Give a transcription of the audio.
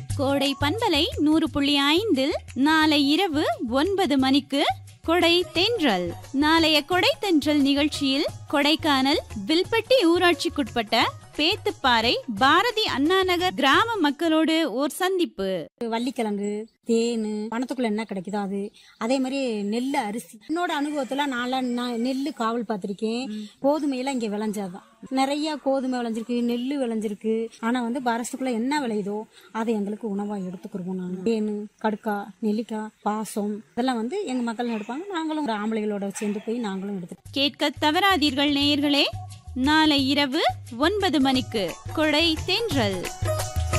கோடை பண்பலை நூறு புள்ளி ஐந்தில் நாளை இரவு ஒன்பது மணிக்கு கொடை தென்றல் நாளைய கொடை தென்றல் நிகழ்ச்சியில் கொடைக்கானல் வில்பட்டி ஊராட்சிக்குட்பட்ட பேத்துப்பாறை பாரதி அண்ணா நகர் கிராம மக்களோடு ஓர் சந்திப்பு வள்ளிக்கிழங்கு தேன் வனத்துக்குள்ள என்ன கிடைக்குதோ அது அதே மாதிரி நெல் அரிசி என்னோட அனுபவத்துல நான்லாம் நான் நெல் காவல் பார்த்திருக்கேன் கோதுமையெல்லாம் இங்க விளைஞ்சாதான் நிறைய கோதுமை விளைஞ்சிருக்கு நெல் விளைஞ்சிருக்கு ஆனா வந்து பாரசத்துக்குள்ள என்ன விளையுதோ அதை எங்களுக்கு உணவா எடுத்துக்கிருவோம் நாங்க தேன் கடுக்கா நெல்லிக்காய் பாசம் இதெல்லாம் வந்து எங்க மக்கள் எடுப்பாங்க நாங்களும் ஒரு ஆம்பளைகளோட சேர்ந்து போய் நாங்களும் எடுத்துட்டு கேட்க தவறாதீர்கள் நேயர்களே நாளை இரவு ஒன்பது மணிக்கு கொடை தென்றல்